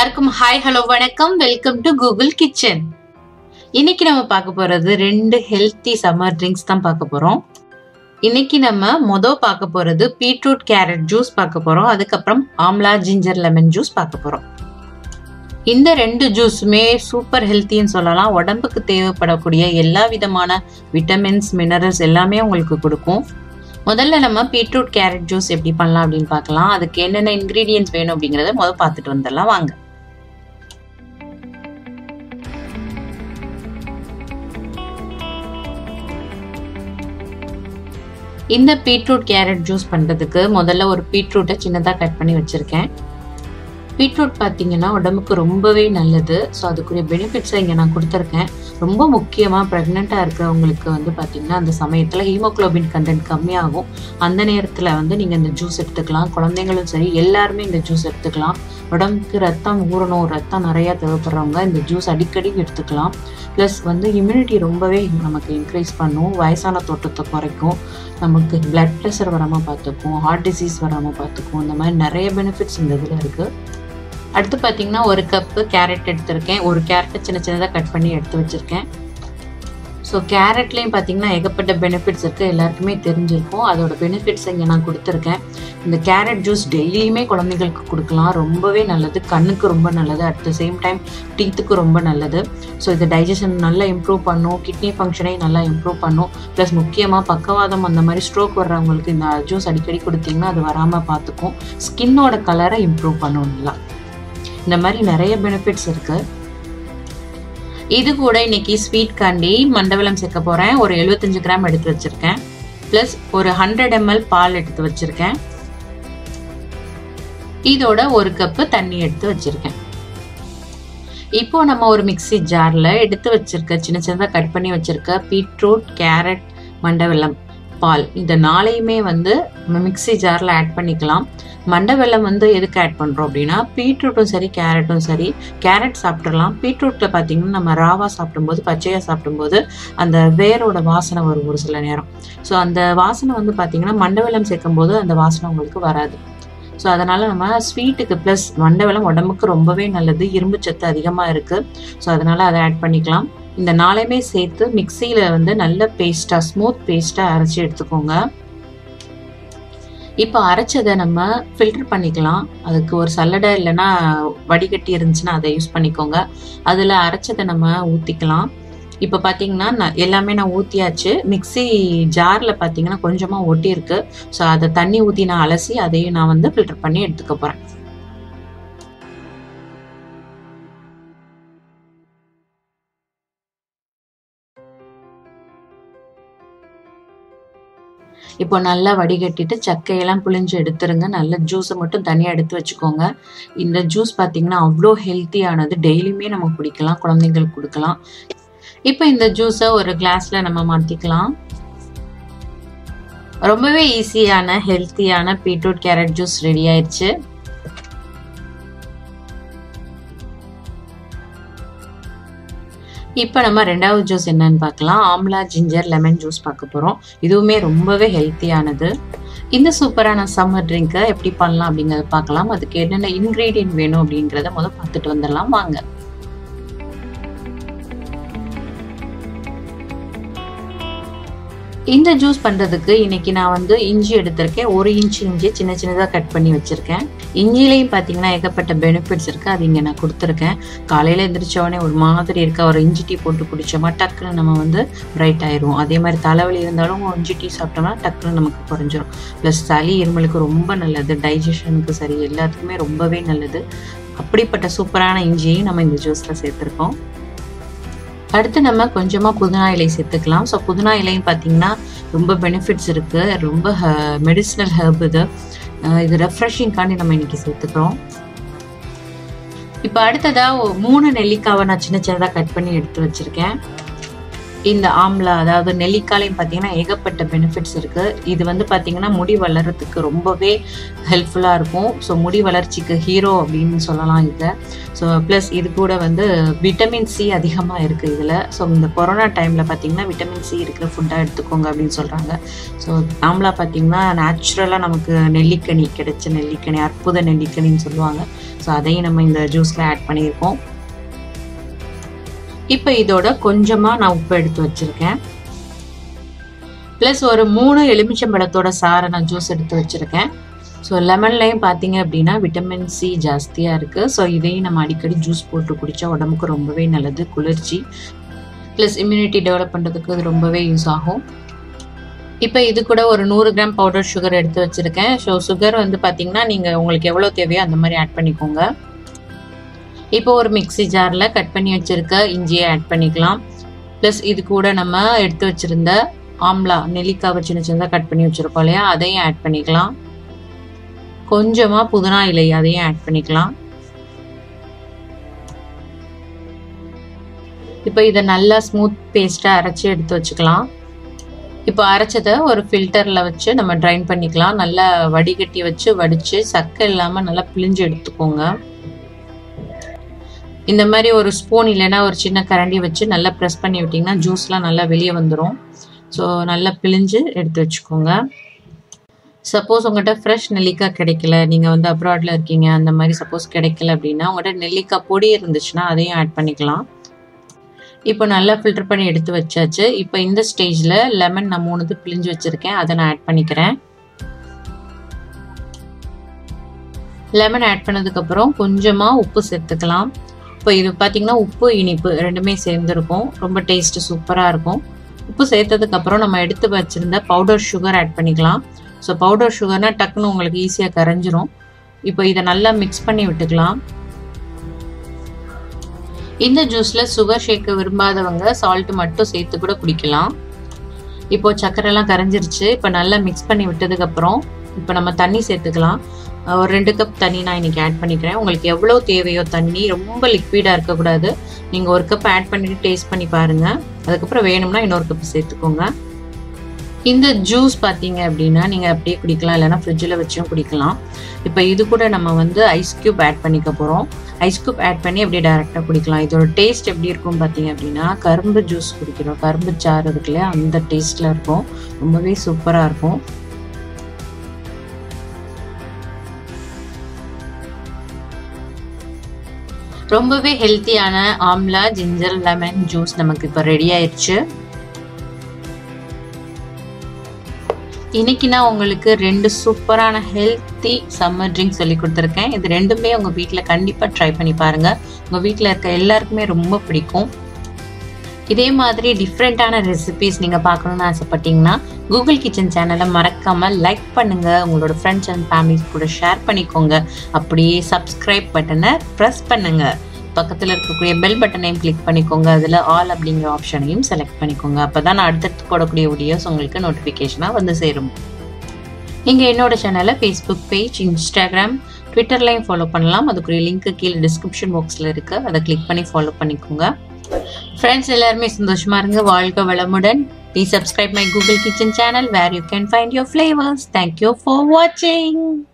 எல்லாருக்கும் hi hello வணக்கம் welcome to Google Kitchen இன்னைக்கு நம்ம பார்க்க போறது ரெண்டு ஹெல்த்தி சம்மர் ட்ரிங்க்ஸ் தான் பார்க்க போறோம் இன்னைக்கு நம்ம மொதல் பார்க்க போறது பீட்ரூட் கேரட் ஜூஸ் பார்க்க போறோம் அதுக்கப்புறம் ஆம்லா ஜிஞ்சர் லெமன் ஜூஸ் பார்க்க போறோம் இந்த ரெண்டு ஜூஸுமே சூப்பர் ஹெல்த்தின்னு சொல்லலாம் உடம்புக்கு தேவைப்படக்கூடிய எல்லா விதமான விட்டமின்ஸ் மினரல்ஸ் எல்லாமே உங்களுக்கு கொடுக்கும் முதல்ல நம்ம பீட்ரூட் கேரட் ஜூஸ் எப்படி பண்ணலாம் அப்படின்னு பார்க்கலாம் அதுக்கு என்னென்ன இன்க்ரீடியன்ஸ் வேணும் அப்படிங்கறத முதல் பார்த்துட்டு வந்துடலாம் வாங்க இந்த பீட்ரூட் கேரட் ஜூஸ் பண்ணுறதுக்கு முதல்ல ஒரு பீட்ரூட்டை சின்னதாக கட் பண்ணி வச்சுருக்கேன் பீட்ரூட் பார்த்தீங்கன்னா உடம்புக்கு ரொம்பவே நல்லது ஸோ அதுக்குரிய பெனிஃபிட்ஸை இங்கே நான் கொடுத்துருக்கேன் ரொம்ப முக்கியமாக ப்ரெக்னெண்ட்டாக இருக்கிறவங்களுக்கு வந்து பார்த்திங்கன்னா அந்த சமயத்தில் ஹீமோக்ளோபின் கண்டென்ட் கம்மியாகும் அந்த நேரத்தில் வந்து நீங்கள் இந்த ஜூஸ் எடுத்துக்கலாம் குழந்தைங்களும் சரி எல்லாருமே இந்த ஜூஸ் எடுத்துக்கலாம் உடம்புக்கு ரத்தம் ஊறணும் ரத்தம் நிறையா தேவைப்படுறவங்க இந்த ஜூஸ் அடிக்கடி எடுத்துக்கலாம் ப்ளஸ் வந்து இம்யூனிட்டி ரொம்பவே நமக்கு இன்க்ரீஸ் பண்ணும் வயசான தோட்டத்தை குறைக்கும் நமக்கு பிளட் ப்ரெஷர் வராமல் பார்த்துக்கும் ஹார்ட் டிசீஸ் வராமல் பார்த்துக்கும் இந்த மாதிரி நிறைய பெனிஃபிட்ஸ் இந்த இதில் இருக்குது அடுத்து பார்த்தீங்கன்னா ஒரு கப்பு கேரட் எடுத்திருக்கேன் ஒரு கேரட்டை சின்ன சின்னதாக கட் பண்ணி எடுத்து வச்சுருக்கேன் ஸோ கேரட்லேயும் பார்த்தீங்கன்னா ஏகப்பட்ட பெனிஃபிட்ஸ் இருக்குது எல்லாருக்குமே தெரிஞ்சிருக்கும் அதோட பெனிஃபிட்ஸ் இங்கே நான் கொடுத்துருக்கேன் இந்த கேரட் ஜூஸ் டெய்லியுமே குழந்தைங்களுக்கு கொடுக்கலாம் ரொம்பவே நல்லது கண்ணுக்கு ரொம்ப நல்லது அட் த சேம் டைம் டீத்துக்கு ரொம்ப நல்லது ஸோ இது டைஜஷன் நல்லா இம்ப்ரூவ் பண்ணும் கிட்னி ஃபங்க்ஷனையும் நல்லா இம்ப்ரூவ் பண்ணும் ப்ளஸ் முக்கியமாக பக்கவாதம் அந்த மாதிரி ஸ்ட்ரோக் வர்றவங்களுக்கு இந்த ஜூஸ் அடிக்கடி கொடுத்தீங்கன்னா அது வராமல் பார்த்துக்கும் ஸ்கின்னோட கலரை இம்ப்ரூவ் பண்ணும் நல்லா இந்த மாதிரி நிறைய பெனிஃபிட்ஸ் இருக்கு இது கூட இன்னைக்கு ஸ்வீட் காண்டி மண்டவளம் சேர்க்க போறேன் ஒரு எழுபத்தஞ்சு கிராம் எடுத்து வச்சிருக்கேன் ப்ளஸ் ஒரு ஹண்ட்ரட் எம்எல் பால் எடுத்து வச்சிருக்கேன் இதோட ஒரு கப்பு தண்ணி எடுத்து வச்சிருக்கேன் இப்போ நம்ம ஒரு மிக்சி ஜார்ல எடுத்து வச்சிருக்க சின்ன சின்னதாக கட் பண்ணி வச்சிருக்க பீட்ரூட் கேரட் மண்டவெல்லம் பால் இந்த நாளையுமே வந்து மிக்சி ஜாரில் ஆட் பண்ணிக்கலாம் மண்டை வெல்லம் வந்து எதுக்கு ஆட் பண்ணுறோம் அப்படின்னா பீட்ரூட்டும் சரி கேரட்டும் சரி கேரட் சாப்பிட்றலாம் பீட்ரூட்டில் பார்த்தீங்கன்னா நம்ம ராவா சாப்பிடும்போது பச்சையாக சாப்பிடும்போது அந்த வேரோட வாசனை வரும் ஒரு சில நேரம் ஸோ அந்த வாசனை வந்து பார்த்தீங்கன்னா மண்டை வெல்லம் சேர்க்கும் போது அந்த வாசனை உங்களுக்கு வராது ஸோ அதனால் நம்ம ஸ்வீட்டுக்கு ப்ளஸ் மண்டை வெல்லம் உடம்புக்கு ரொம்பவே நல்லது இரும்பு சத்து அதிகமாக இருக்குது ஸோ அதனால் அதை ஆட் பண்ணிக்கலாம் இந்த நாளையுமே சேர்த்து மிக்சியில் வந்து நல்ல பேஸ்ட்டாக ஸ்மூத் பேஸ்ட்டாக அரைச்சி எடுத்துக்கோங்க இப்போ அரைச்சதை நம்ம ஃபில்டர் பண்ணிக்கலாம் அதுக்கு ஒரு சல்லடை இல்லைன்னா வடிகட்டி இருந்துச்சுன்னா அதை யூஸ் பண்ணிக்கோங்க அதில் அரைச்சதை நம்ம ஊற்றிக்கலாம் இப்போ பார்த்தீங்கன்னா நான் எல்லாமே நான் ஊற்றியாச்சு மிக்சி ஜாரில் பார்த்தீங்கன்னா கொஞ்சமாக ஒட்டியிருக்கு ஸோ அதை தண்ணி ஊற்றி நான் அலசி அதையும் நான் வந்து ஃபில்டர் பண்ணி எடுத்துக்க போகிறேன் இப்போ நல்லா வடிகட்டிட்டு சக்கையெல்லாம் புளிஞ்சு எடுத்துருங்க நல்ல ஜூஸை மட்டும் தனியாக எடுத்து வச்சுக்கோங்க இந்த ஜூஸ் பார்த்தீங்கன்னா அவ்வளோ ஹெல்த்தியானது டெய்லியுமே நம்ம குடிக்கலாம் குழந்தைங்களுக்கு கொடுக்கலாம் இப்போ இந்த ஜூஸை ஒரு கிளாஸில் நம்ம மாற்றிக்கலாம் ரொம்பவே ஈஸியான ஹெல்த்தியான பீட்ரூட் கேரட் ஜூஸ் ரெடி ஆயிடுச்சு இப்போ நம்ம ரெண்டாவது ஜூஸ் என்னன்னு பார்க்கலாம் ஆம்லா ஜிஞ்சர் லெமன் ஜூஸ் பார்க்க போகிறோம் இதுவுமே ரொம்பவே ஹெல்த்தியானது இந்த சூப்பரான சம்மர் ட்ரிங்கை எப்படி பண்ணலாம் அப்படிங்கிறத பார்க்கலாம் அதுக்கு என்னென்ன இன்க்ரீடியன்ட் வேணும் அப்படிங்கிறத முதல் பார்த்துட்டு வந்துடலாம் வாங்க இந்த ஜூஸ் பண்ணுறதுக்கு இன்னைக்கு நான் வந்து இஞ்சி எடுத்திருக்கேன் ஒரு இன்ச்சு இஞ்சி சின்ன சின்னதாக கட் பண்ணி வச்சுருக்கேன் இஞ்சிலையும் பார்த்தீங்கன்னா ஏகப்பட்ட பெனிஃபிட்ஸ் இருக்குது அது இங்கே நான் கொடுத்துருக்கேன் காலையில் எந்திரிச்சோடனே ஒரு மாதிரி இருக்க ஒரு இஞ்சி டீ போட்டு குடித்தோமா டக்குன்னு நம்ம வந்து பிரைட் ஆயிடுவோம் அதே மாதிரி தலைவலி இருந்தாலும் இஞ்சி டீ சாப்பிட்டோம்னா டக்குன்னு நமக்கு குறைஞ்சிரும் ப்ளஸ் சளி இருமலுக்கு ரொம்ப நல்லது டைஜஷனுக்கு சரி எல்லாத்துக்குமே ரொம்பவே நல்லது அப்படிப்பட்ட சூப்பரான இஞ்சியையும் நம்ம இந்த ஜூஸில் சேர்த்துருக்கோம் அடுத்து நம்ம கொஞ்சமாக புதினா இலை சேர்த்துக்கலாம் ஸோ புதினா இலையும் பார்த்தீங்கன்னா ரொம்ப பெனிஃபிட்ஸ் இருக்குது ரொம்ப மெடிசினல் ஹெர்ப் இது இது ரெஃப்ரெஷிங்காண்டி நம்ம இன்னைக்கு சேர்த்துக்கிறோம் இப்போ அடுத்ததாக மூணு நெல்லிக்காவை நான் சின்ன சின்னதாக கட் பண்ணி எடுத்து வச்சுருக்கேன் இந்த ஆம்லா அதாவது நெல்லிக்காலையும் பார்த்தீங்கன்னா ஏகப்பட்ட பெனிஃபிட்ஸ் இருக்குது இது வந்து பார்த்தீங்கன்னா முடி வளர்கிறதுக்கு ரொம்பவே ஹெல்ப்ஃபுல்லாக இருக்கும் ஸோ முடி வளர்ச்சிக்கு ஹீரோ அப்படின்னு சொல்லலாம் இதை ஸோ ப்ளஸ் இது கூட வந்து விட்டமின் சி அதிகமாக இருக்குது இதில் ஸோ இந்த கொரோனா டைமில் பார்த்தீங்கன்னா விட்டமின் சி இருக்கிற ஃபுட்டாக எடுத்துக்கோங்க அப்படின்னு சொல்கிறாங்க ஸோ ஆம்லா பார்த்தீங்கன்னா நேச்சுரலாக நமக்கு நெல்லிக்கனி கிடைச்ச நெல்லிக்கனி அற்புத நெல்லிக்கனின்னு சொல்லுவாங்க ஸோ அதையும் நம்ம இந்த ஜூஸில் ஆட் பண்ணியிருக்கோம் இப்போ இதோட கொஞ்சமாக நான் உப்பு எடுத்து வச்சுருக்கேன் ப்ளஸ் ஒரு மூணு எலுமிச்சம்பழத்தோட சாரை நான் ஜூஸ் எடுத்து வச்சுருக்கேன் ஸோ லெமன்லையும் பார்த்தீங்க அப்படின்னா விட்டமின் சி ஜாஸ்தியாக இருக்குது ஸோ இதையும் நம்ம அடிக்கடி ஜூஸ் போட்டு குடித்தா உடம்புக்கு ரொம்பவே நல்லது குளிர்ச்சி ப்ளஸ் இம்யூனிட்டி டெவலப் பண்ணுறதுக்கு இது ரொம்பவே யூஸ் ஆகும் இப்போ இது கூட ஒரு நூறு கிராம் பவுடர் சுகர் எடுத்து வச்சுருக்கேன் ஸோ சுகர் வந்து பார்த்தீங்கன்னா நீங்கள் உங்களுக்கு எவ்வளோ தேவையோ அந்த மாதிரி ஆட் பண்ணிக்கோங்க இப்போ ஒரு மிக்சி ஜாரில் கட் பண்ணி வச்சுருக்க இஞ்சியை ஆட் பண்ணிக்கலாம் ப்ளஸ் இது கூட நம்ம எடுத்து வச்சுருந்த ஆம்லா நெல்லிக்காவை சின்ன சின்னதாக கட் பண்ணி வச்சுருக்கோம் இல்லையா அதையும் ஆட் பண்ணிக்கலாம் கொஞ்சமாக புதினா இலை அதையும் ஆட் பண்ணிக்கலாம் இப்போ இதை நல்லா ஸ்மூத் பேஸ்ட்டாக அரைச்சி எடுத்து வச்சுக்கலாம் இப்போ அரைச்சதை ஒரு ஃபில்டரில் வச்சு நம்ம ட்ரைன் பண்ணிக்கலாம் நல்லா வடிகட்டி வச்சு வடித்து சக்கை இல்லாமல் நல்லா பிழிஞ்சு எடுத்துக்கோங்க இந்த மாதிரி ஒரு ஸ்பூன் இல்லைன்னா ஒரு சின்ன கரண்டி வச்சு நல்லா ப்ரெஸ் பண்ணி விட்டிங்கன்னா ஜூஸ்லாம் நல்லா வெளியே வந்துடும் ஸோ நல்லா பிழிஞ்சு எடுத்து வச்சுக்கோங்க சப்போஸ் உங்கள்கிட்ட ஃப்ரெஷ் நெல்லிக்காய் கிடைக்கல நீங்கள் வந்து அப்ராடில் இருக்கீங்க அந்த மாதிரி சப்போஸ் கிடைக்கல அப்படின்னா உங்கள்கிட்ட நெல்லிக்காய் பொடி இருந்துச்சுன்னா அதையும் ஆட் பண்ணிக்கலாம் இப்போ நல்லா ஃபில்டர் பண்ணி எடுத்து வச்சாச்சு இப்போ இந்த ஸ்டேஜில் லெமன் நான் மூணுது பிழிஞ்சு வச்சுருக்கேன் அதை நான் ஆட் பண்ணிக்கிறேன் லெமன் ஆட் பண்ணதுக்கப்புறம் கொஞ்சமாக உப்பு சேர்த்துக்கலாம் இப்போ இது பார்த்தீங்கன்னா உப்பு இனிப்பு ரெண்டுமே சேர்ந்துருக்கும் ரொம்ப டேஸ்ட்டு சூப்பராக இருக்கும் உப்பு சேர்த்ததுக்கப்புறம் நம்ம எடுத்து வச்சுருந்த பவுடர் சுகர் ஆட் பண்ணிக்கலாம் ஸோ பவுடர் சுகர்னா டக்குன்னு உங்களுக்கு ஈஸியாக கரைஞ்சிரும் இப்போ இதை நல்லா மிக்ஸ் பண்ணி விட்டுக்கலாம் இந்த ஜூஸில் சுகர் சேர்க்க விரும்பாதவங்க சால்ட் மட்டும் சேர்த்து கூட குடிக்கலாம் இப்போ சர்க்கரைலாம் கரைஞ்சிருச்சு இப்போ நல்லா மிக்ஸ் பண்ணி விட்டதுக்கப்புறம் இப்போ நம்ம தண்ணி சேர்த்துக்கலாம் ஒரு ரெண்டு கப் தண்ணி நான் இன்னைக்கு ஆட் பண்ணிக்கிறேன் உங்களுக்கு எவ்வளோ தேவையோ தண்ணி ரொம்ப லிக்விடாக இருக்கக்கூடாது நீங்கள் ஒரு கப் ஆட் பண்ணிட்டு டேஸ்ட் பண்ணி பாருங்கள் அதுக்கப்புறம் வேணும்னா இன்னொரு கப் சேர்த்துக்கோங்க இந்த ஜூஸ் பார்த்தீங்க அப்படின்னா நீங்கள் அப்படியே குடிக்கலாம் இல்லைனா ஃப்ரிட்ஜில் வச்சும் குடிக்கலாம் இப்போ இது கூட நம்ம வந்து ஐஸ் க்யூப் ஆட் பண்ணிக்க போகிறோம் ஐஸ் க்யூப் ஆட் பண்ணி அப்படியே டேரெக்டாக குடிக்கலாம் இதோட டேஸ்ட் எப்படி இருக்கும் பார்த்தீங்க அப்படின்னா கரும்பு ஜூஸ் குடிக்கிறோம் கரும்பு சாறு இருக்குல்லையா அந்த டேஸ்ட்டில் இருக்கும் ரொம்பவே சூப்பராக இருக்கும் ரொம்பவே ஹெல்த்தியான ஆம்லா ஜிஞ்சர் லெமன் ஜூஸ் நமக்கு இப்போ ரெடி ஆயிடுச்சு இன்னைக்கு நான் உங்களுக்கு ரெண்டு சூப்பரான ஹெல்த்தி சம்மர் ட்ரிங்க் சொல்லி கொடுத்துருக்கேன் இது ரெண்டுமே உங்கள் வீட்டில் கண்டிப்பாக ட்ரை பண்ணி பாருங்கள் உங்கள் வீட்டில் இருக்க எல்லாருக்குமே ரொம்ப பிடிக்கும் இதே மாதிரி டிஃப்ரெண்ட்டான ரெசிபிஸ் நீங்கள் பார்க்கணுன்னு ஆசைப்பட்டீங்கன்னா கூகுள் கிச்சன் சேனலை மறக்காமல் லைக் பண்ணுங்கள் உங்களோட ஃப்ரெண்ட்ஸ் அண்ட் ஃபேமிலிஸ் கூட ஷேர் பண்ணிக்கோங்க அப்படியே சப்ஸ்கிரைப் பட்டனை ப்ரெஸ் பண்ணுங்கள் பக்கத்தில் இருக்கக்கூடிய பெல் பட்டனையும் கிளிக் பண்ணிக்கோங்க அதில் ஆல் அப்படிங்கிற ஆப்ஷனையும் செலக்ட் பண்ணிக்கோங்க அப்போ தான் நான் அடுத்தடுத்து போடக்கூடிய வீடியோஸ் உங்களுக்கு நோட்டிஃபிகேஷனாக வந்து சேரும் நீங்கள் என்னோட சேனலை ஃபேஸ்புக் பேஜ் இன்ஸ்டாகிராம் ட்விட்டர்லையும் ஃபாலோ பண்ணலாம் அதுக்குரிய லிங்க் கீழே டிஸ்கிரிப்ஷன் பாக்ஸில் இருக்குது அதை கிளிக் பண்ணி ஃபாலோ பண்ணிக்கோங்க ஃப்ரெண்ட்ஸ் எல்லாருமே சந்தோஷமா இருங்க வாழ்க வளமுடன் please subscribe my Google Kitchen channel where you can find your flavours thank you for வாட்சிங்